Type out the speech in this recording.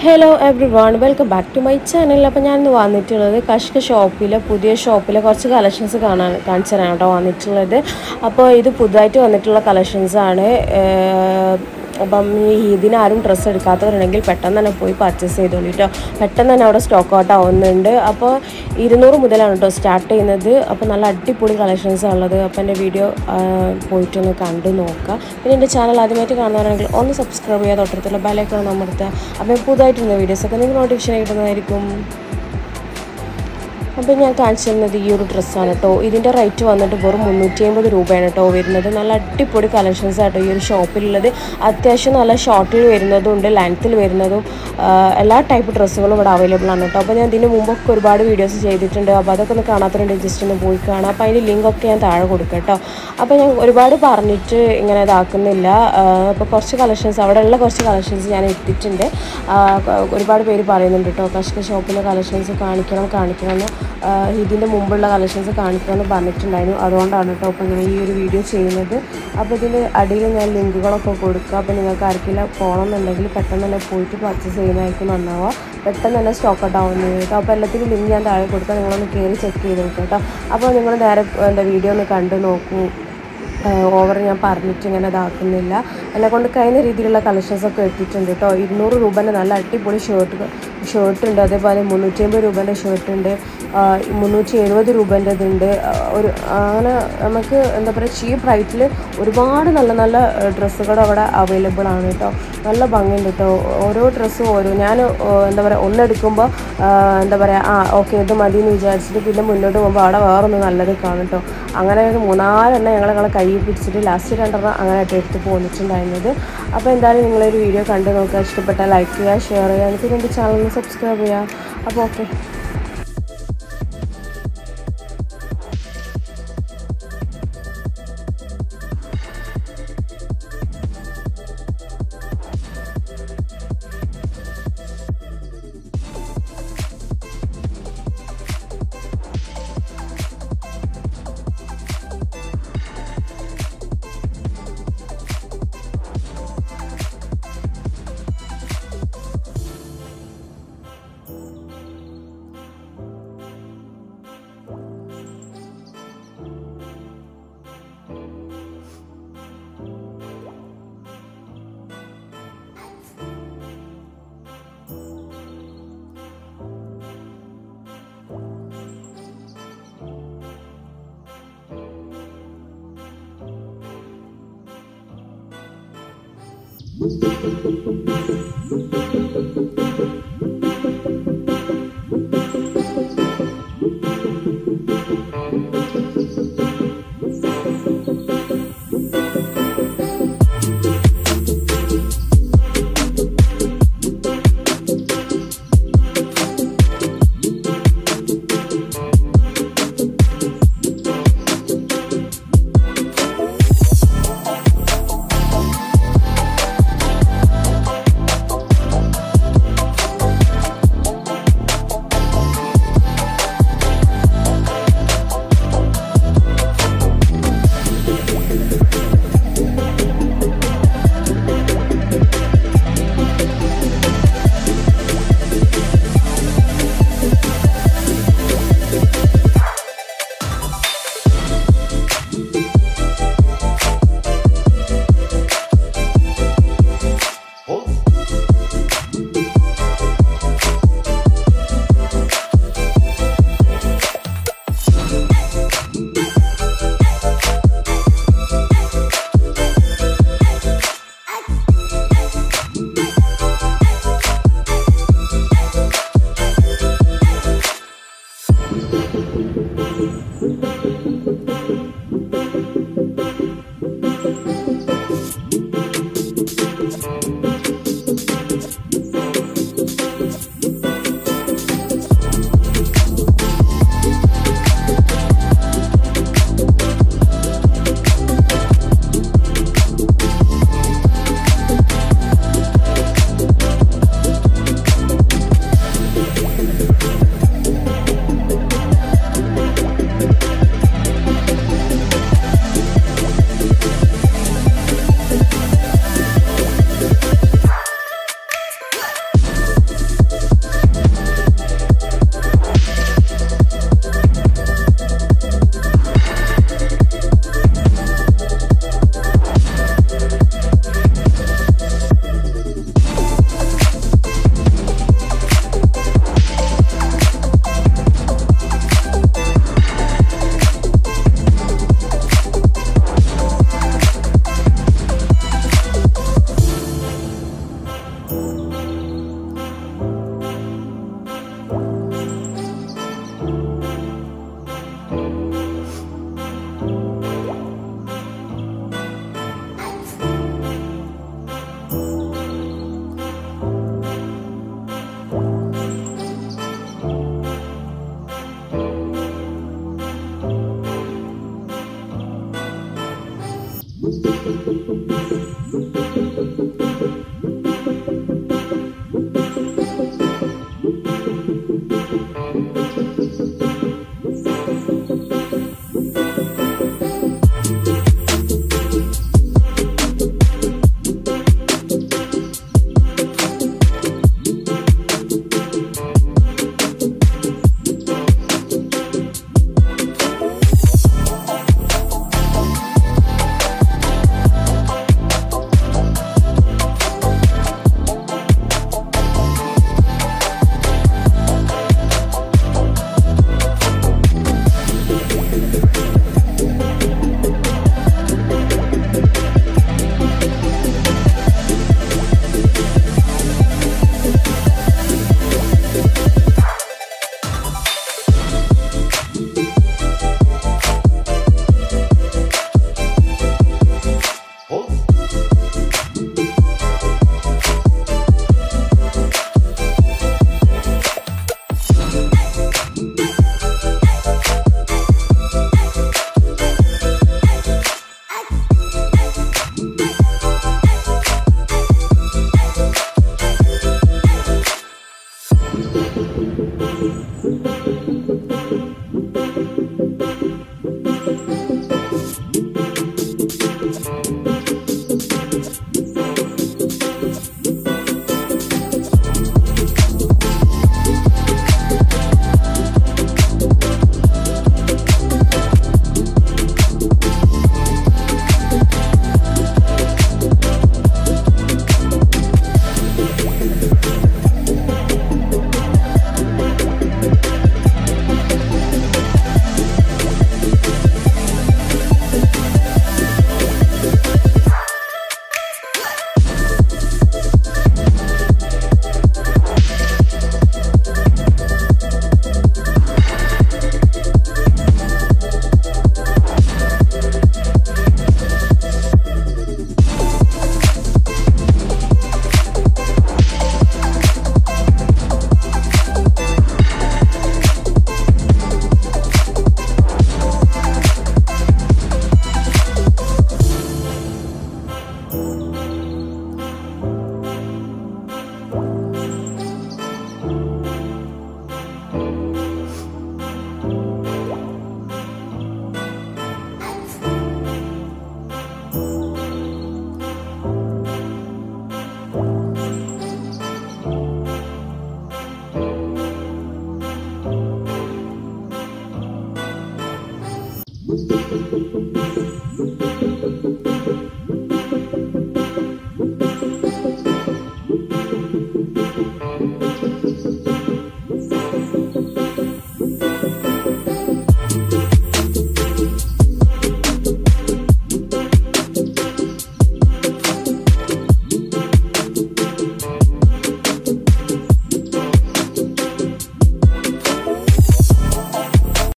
hello everyone welcome back to my channel അപ്പോൾ ഞാൻ ഇന്ന് വന്നിട്ടുള്ളത് കഷ്ക ഷോപ്പിലെ പുതിയ ഷോപ്പിലെ കുറച്ച് കളക്ഷൻസ് കാണാൻ കാണിച്ചു തരാൻ കേട്ടോ വന്നിട്ടുള്ളത് അപ്പോൾ ഇത് പുതുതായിട്ട് വന്നിട്ടുള്ള കളക്ഷൻസ് ആണ് ഏഹ് അപ്പം ഈ ഇതിന് ആരും ഡ്രസ്സ് എടുക്കാത്തവരുണ്ടെങ്കിൽ പെട്ടെന്ന് തന്നെ പോയി പർച്ചേസ് ചെയ്തോളൂ കേട്ടോ പെട്ടെന്ന് തന്നെ അവിടെ സ്റ്റോക്ക് ഔട്ട് ആവുന്നുണ്ട് അപ്പോൾ ഇരുന്നൂറ് മുതലാണ് കേട്ടോ സ്റ്റാർട്ട് ചെയ്യുന്നത് അപ്പോൾ നല്ല അടിപൊളി കളക്ഷൻസ് ഉള്ളത് അപ്പോൾ എൻ്റെ വീഡിയോ പോയിട്ടൊന്ന് കണ്ടു നോക്കുക പിന്നെ എൻ്റെ ചാനൽ ആദ്യമായിട്ട് കാണുന്നവരാണെങ്കിൽ ഒന്ന് സബ്സ്ക്രൈബ് ചെയ്യുക തൊട്ടടുത്തുള്ള ബെലൈക്കണം അമർത്തുക അപ്പോൾ പുതുതായിട്ടുള്ള വീഡിയോസൊക്കെ നിങ്ങൾക്ക് നോട്ടിഫിക്കേഷൻ കിട്ടുന്നതായിരിക്കും അപ്പോൾ ഞാൻ കാണിച്ചു തരുന്നത് ഈ ഒരു ഡ്രസ്സാണ് കേട്ടോ ഇതിൻ്റെ റേറ്റ് വന്നിട്ട് വെറും മുന്നൂറ്റി അമ്പത് രൂപയാണ് കേട്ടോ വരുന്നത് നല്ല അടിപൊളി കളക്ഷൻസ് ആട്ടോ ഈ ഒരു ഷോപ്പിലുള്ളത് അത്യാവശ്യം നല്ല ഷോർട്ടിൽ വരുന്നതും ഉണ്ട് ലെങ്ത്തിൽ വരുന്നതും ആ, എല്ലാ ടൈപ്പ് ഡ്രസ്സുകളും ഇവിടെ അവൈലബിൾ ആണ് കേട്ടോ അപ്പോൾ ഞാൻ ഇതിന് മുമ്പൊക്കെ ഒരുപാട് വീഡിയോസ് ചെയ്തിട്ടുണ്ട് അപ്പോൾ അതൊക്കെ ഒന്ന് കാണാത്തവരുണ്ട് ജസ്റ്റ് ഒന്ന് പോയി കാണാം അപ്പോൾ അതിൻ്റെ ലിങ്ക് ഒക്കെ ഞാൻ താഴെ കൊടുക്കാം കേട്ടോ അപ്പോൾ ഞാൻ ഒരുപാട് പറഞ്ഞിട്ട് ഇങ്ങനെ ഇതാക്കുന്നില്ല അപ്പോൾ കുറച്ച് കളക്ഷൻസ് അവിടെയുള്ള കുറച്ച് കളക്ഷൻസ് ഞാൻ ഇട്ടിട്ടുണ്ട് ആ, ഒരുപാട് പേര് പറയുന്നുണ്ട് കേട്ടോ കഷ്ക ഷോപ്പിലെ കളക്ഷൻസ് കാണിക്കണം കാണിക്കണം എന്ന് ആ, ഇതിൻ്റെ മുമ്പുള്ള കളക്ഷൻസ് കാണിക്കണമെന്ന് പറഞ്ഞിട്ടുണ്ടായിരുന്നു അതുകൊണ്ടാണ് കേട്ടോ ഇപ്പോൾ ഇങ്ങനെ ഈ ഒരു വീഡിയോ ചെയ്യുന്നത് അപ്പോൾ ഇതിൽ അടിയിൽ ഞാൻ ലിങ്കുകളൊക്കെ കൊടുക്കുക അപ്പോൾ നിങ്ങൾക്ക് ആർക്കെങ്കിലും പോകണമെന്നുണ്ടെങ്കിൽ പെട്ടെന്ന് തന്നെ പോയിട്ട് പർച്ചേസ് ചെയ്യുന്നതായിരിക്കും നന്നാവുക പെട്ടെന്ന് തന്നെ സ്റ്റോക്ക് ഔട്ട് ആവുന്നത് കേട്ടോ അപ്പോൾ എല്ലാത്തിനും ലിങ്ക് ഞാൻ താഴെ കൊടുക്കാം നിങ്ങളൊന്ന് കയറി ചെക്ക് ചെയ്ത് നോക്കുക കേട്ടോ അപ്പോൾ നിങ്ങൾ നേരെ എന്താ വീഡിയോ ഒന്ന് കണ്ട് നോക്കൂ ഓവർ ഞാൻ പറഞ്ഞിട്ട് ഇങ്ങനെ ഇതാക്കുന്നില്ല എന്നെ കൊണ്ട് കഴിയുന്ന രീതിയിലുള്ള കളക്ഷൻസ് ഒക്കെ എത്തിയിട്ടുണ്ട് കേട്ടോ ഇരുന്നൂറ് രൂപേൻ്റെ നല്ല അടിപൊളി ഷർട്ട് ഷർട്ട് ഉണ്ട് അതേപോലെ മുന്നൂറ്റി അമ്പത് രൂപേൻ്റെ ഷർട്ട് ഉണ്ട് മുന്നൂറ്റി എഴുപത് രൂപേൻ്റെ ഇതുണ്ട് ആ, ഒരു അങ്ങനെ നമുക്ക് എന്താ പറയുക ചീപ്പ് റേറ്റിൽ ഒരുപാട് നല്ല നല്ല ഡ്രസ്സുകൾ അവിടെ അവൈലബിൾ ആണ് കേട്ടോ നല്ല ഭംഗിയുണ്ട് കേട്ടോ ഓരോ ഡ്രസ്സും ഓരോ ഞാൻ എന്താ പറയുക ഒന്നെടുക്കുമ്പോൾ എന്താ പറയുക ആ ഓക്കെ ഇത് മതി എന്ന് വിചാരിച്ചിട്ട് പിന്നെ മുന്നോട്ട് പോകുമ്പോൾ അവിടെ വേറൊന്ന് നല്ലത് കാണും കേട്ടോ അങ്ങനെ ഒരു മൂന്നാലെണ്ണം ഞങ്ങൾ ഞങ്ങളെ കയ്യിൽ പിടിച്ചിട്ട് ലാസ്റ്റ് രണ്ടെണ്ണം അങ്ങനെ ആയിട്ട് എടുത്ത് പോന്നിട്ടുണ്ടായിരുന്നത് അപ്പോൾ എന്തായാലും നിങ്ങളൊരു വീഡിയോ കണ്ടു നോക്കുക ഇഷ്ടപ്പെട്ടാൽ ലൈക്ക് ചെയ്യുക ഷെയർ ചെയ്യുക എനിക്ക് എൻ്റെ ചാനലിൽ സബ്സ്ക്രൈബ് ചെയ്യുക അപ്പോൾ ഓക്കെ